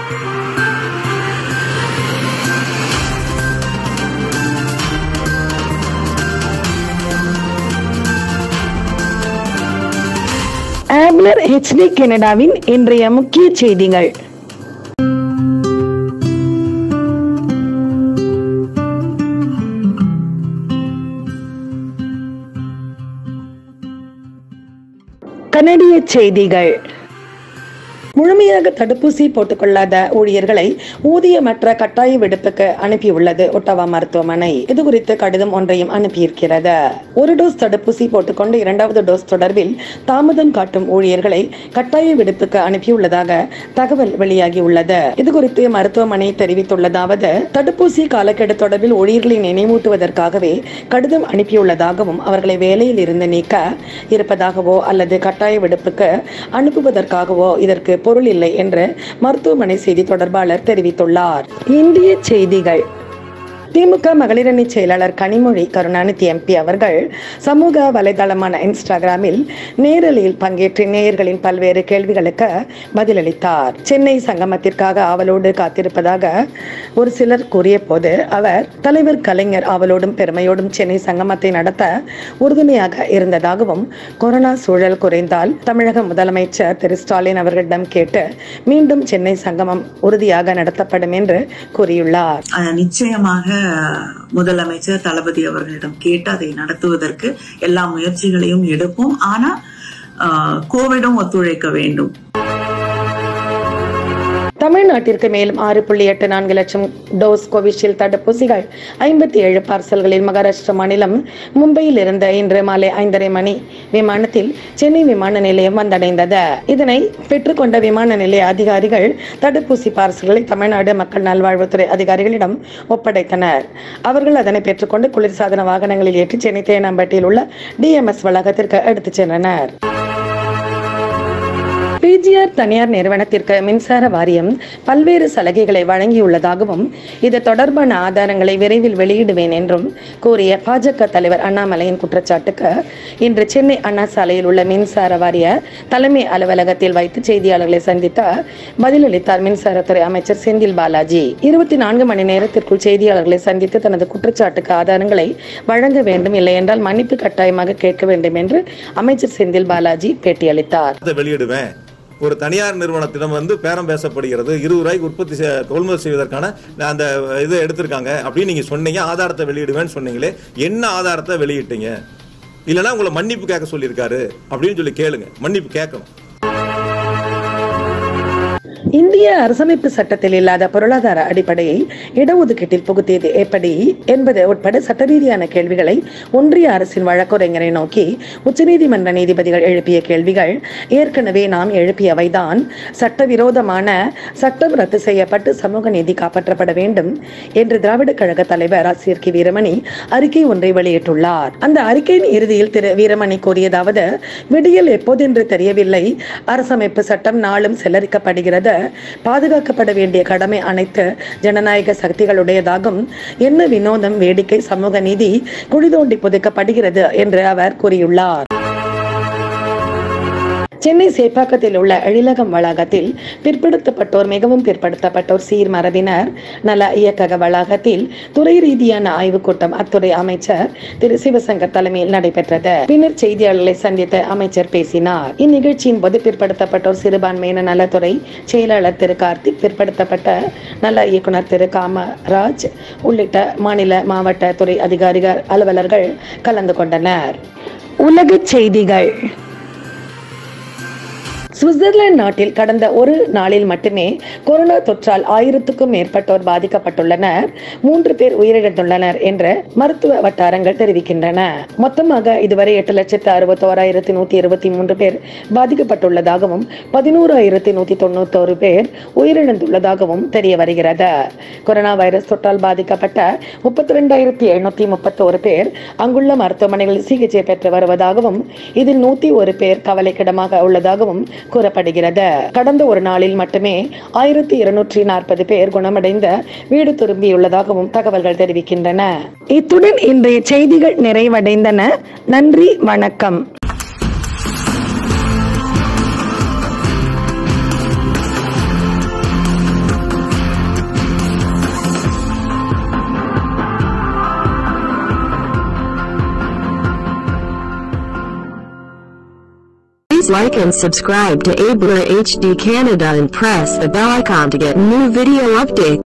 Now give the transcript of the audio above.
ஆப்னர் HD கனடாவின் இன்றைய முக்கிய செய்திகள் கனடிய செய்திகள் முழுமையாக தடுப்பூசி போட்டுக்கொள்ளாத ஊழியர்களை ஊதியமற்ற கட்டாய விடுப்புக்கு அனுப்பியுள்ளது ஒட்டவா மருத்துவமனை இது குறித்து கடிதம் ஒன்றையும் அனுப்பியிருக்கிறது ஒரு டோஸ் தடுப்பூசி போட்டுக்கொண்டு இரண்டாவது டோஸ் தொடர்பில் தாமதம் காட்டும் ஊழியர்களை கட்டாய விடுப்புக்கு அனுப்பியுள்ளதாக தகவல் வெளியாகியுள்ளது இது குறித்து மருத்துவமனை தெரிவித்துள்ளதாவது தடுப்பூசி காலக்கெடு தொடர்பில் ஊழியர்களை நினைவூட்டுவதற்காகவே கடிதம் அனுப்பியுள்ளதாகவும் அவர்களை வேலையில் இருந்து நீக்க இருப்பதாகவோ அல்லது கட்டாய விடுப்புக்கு அனுப்புவதற்காகவோ இதற்கு பொருள் இல்லை என்று மருத்துவமனை செய்தி தொடர்பாளர் தெரிவித்துள்ளார் இந்திய செய்திகள் திமுக மகளிரணி செயலாளர் கனிமொழி கருணாநிதி எம்பி அவர்கள் சமூக வலைதளமான இன்ஸ்டாகிராமில் நேரலில் பங்கேற்று நேயர்களின் பல்வேறு கேள்விகளுக்கு பதிலளித்தார் சென்னை சங்கமத்திற்காக ஆவலோடு காத்திருப்பதாக ஒரு சிலர் கூறிய போது அவர் தலைவர் கலைஞர் ஆவலோடும் பெருமையோடும் சென்னை சங்கமத்தை நடத்த உறுதுணையாக இருந்ததாகவும் கொரோனா சூழல் குறைந்தால் தமிழக முதலமைச்சர் திரு ஸ்டாலின் அவர்களிடம் கேட்டு மீண்டும் சென்னை சங்கமம் உறுதியாக நடத்தப்படும் என்று கூறியுள்ளார் அஹ் நிச்சயமாக முதலமைச்சர் தளபதி அவர்களிடம் கேட்டு அதை நடத்துவதற்கு எல்லா முயற்சிகளையும் எடுப்போம் ஆனா அஹ், கோவிடும் ஒத்துழைக்க வேண்டும் தமிழ்நாட்டிற்கு மேலும் ஆறு புள்ளி எட்டு நான்கு லட்சம் டோஸ் கோவிஷீல்டு தடுப்பூசிகள் ஐம்பத்தி ஏழு பார்சல்களில் மகாராஷ்டிரா மாநிலம் மும்பையில் இருந்த இன்று மாலை ஐந்தரை மணி விமானத்தில் சென்னை விமான நிலையம் வந்தடைந்தது இதனை பெற்றுக்கொண்ட விமான நிலைய அதிகாரிகள் தடுப்பூசி பார்சல்களை தமிழ்நாடு மக்கள் நல்வாழ்வுத்துறை அதிகாரிகளிடம் ஒப்படைத்தனர் அவர்கள் அதனை பெற்றுக்கொண்டு குளிர்சாதன வாகனங்களில் ஏற்றி சென்னை தேனாம்பேட்டையில் உள்ள டிஎம்எஸ் வளாகத்திற்கு எடுத்துச் சென்றனர் பிஜிஆர் தனியார் நிறுவனத்திற்கு மின்சார வாரியம் பல்வேறு சலுகைகளை வழங்கியுள்ளதாகவும் இது தொடர்பான ஆதாரங்களை விரைவில் வெளியிடுவேன் என்றும் கூறிய பாஜக தலைவர் அண்ணாமலையின் குற்றச்சாட்டுக்கு இன்று சென்னை அண்ணா சாலையில் உள்ள மின்சார வாரிய தலைமை அலுவலகத்தில் வைத்து செய்தியாளர்களை சந்தித்த பதிலளித்தார் மின்சாரத்துறை அமைச்சர் செந்தில் பாலாஜி இருபத்தி நான்கு மணி நேரத்திற்குள் செய்தியாளர்களை சந்தித்து தனது குற்றச்சாட்டுக்கு ஆதாரங்களை வழங்க வேண்டும் இல்லை என்றால் மன்னிப்பு கட்டாயமாக கேட்க வேண்டும் என்று அமைச்சர் செந்தில் பாலாஜி பேட்டியளித்தார் அதை வெளியிடுவேன் ஒரு தனியார் நிறுவனத்திடம் வந்து பேரம் பேசப்படுகிறது இருபது ரூபாய்க்கு உற்பத்தி செய்- கொள்முதல் செய்வதற்கான அந்த இது எடுத்திருக்காங்க அப்படின்னு நீங்க சொன்னீங்க ஆதாரத்தை வெளியிடுவேன்னு சொன்னீங்களே என்ன ஆதாரத்தை வெளியிட்டீங்க இல்லைன்னா உங்களை மன்னிப்பு கேட்க சொல்லியிருக்காரு அப்படின்னு சொல்லி கேளுங்க மன்னிப்பு கேட்கணும் இந்திய அரசமைப்பு சட்டத்தில் இல்லாத பொருளாதார அடிப்படையை இடஒதுக்கீட்டில் புகுத்தியது எப்படி என்பது உட்பட சட்ட ரீதியான கேள்விகளை ஒன்றிய அரசின் வழக்குரைஞரை நோக்கி உச்சநீதிமன்ற நீதிபதிகள் எழுப்பிய கேள்விகள் ஏற்கனவே நாம் எழுப்பியவைதான் சட்டவிரோதமான சட்டம் ரத்து செய்யப்பட்டு சமூக நீதி காப்பாற்றப்பட வேண்டும் என்று திராவிட கழக தலைவர் ஆசிரியர் கி வீரமணி அறிக்கை ஒன்றை வெளியிட்டுள்ளார் அந்த அறிக்கையின் இறுதியில் திரு வீரமணி கூறியதாவது விடியல் எப்போதென்று தெரியவில்லை அரசமைப்பு சட்டம் நாளும் செல்லரிக்கப்படுகிறது பாதுகாக்கப்பட வேண்டிய கடமை அனைத்து ஜனநாயக சக்திகளுடையதாகும் என்ன வினோதம் வேடிக்கை சமூக நீதி குழி தோண்டி புதைக்கப்படுகிறது என்று அவர் கூறியுள்ளார் சென்னை சேப்பாக்கத்தில் உள்ள எழிலகம் வளாகத்தில் பிற்படுத்தப்பட்டோர் மிகவும் பிற்படுத்தப்பட்டோர் சீர் மரபினர் நல இயக்கக வளாகத்தில் துறை ரீதியான ஆய்வுக் கூட்டம் அத்துறை அமைச்சர் திரு சிவசங்கர் தலைமையில் நடைபெற்றது பின்னர் செய்தியாளர்களை சந்தித்த அமைச்சர் பேசினார் இந்நிகழ்ச்சியின் போது பிற்படுத்தப்பட்டோர் சிறுபான்மையின நலத்துறை செயலாளர் திரு கார்த்திக் பிற்படுத்தப்பட்ட நல இயக்குனர் திரு காமராஜ் உள்ளிட்ட மாநில மாவட்ட துறை அதிகாரிகள் அலுவலர்கள் கலந்து கொண்டனர் உலகச் செய்திகள் சுவிட்சர்லாந்து நாட்டில் கடந்த ஒரு நாளில் மட்டுமே கொரோனா தொற்றால் ஆயிரத்துக்கும் மேற்பட்டோர் பாதிக்கப்பட்டுள்ளனர் மூன்று பேர் உயிரிழந்துள்ளனர் என்று மருத்துவ வட்டாரங்கள் தெரிவிக்கின்றன மொத்தமாக இதுவரை எட்டு லட்சத்து அறுபத்தோராயிரத்தி நூத்தி இருபத்தி மூன்று பேர் பாதிக்கப்பட்டுள்ளதாகவும் பதினோராயிரத்தி நூத்தி தொண்ணூத்தோரு பேர் உயிரிழந்துள்ளதாகவும் தெரிய வருகிறது கொரோனா வைரஸ் தொற்றால் பாதிக்கப்பட்ட முப்பத்தி ரெண்டாயிரத்தி எழுநூத்தி முப்பத்தோரு பேர் அங்குள்ள மருத்துவமனைகளில் சிகிச்சை பெற்று வருவதாகவும் இதில் நூத்தி ஒரு பேர் கவலைக்கிடமாக உள்ளதாகவும் கூறப்படுகிறது கடந்த ஒரு நாளில் மட்டுமே ஆயிரத்தி இருநூற்றி நாற்பது பேர் குணமடைந்த வீடு திரும்பியுள்ளதாகவும் தகவல்கள் தெரிவிக்கின்றன இத்துடன் இன்றைய செய்திகள் நிறைவடைந்தன நன்றி வணக்கம் like and subscribe to Abler HD Canada and press the bell icon to get new video updates.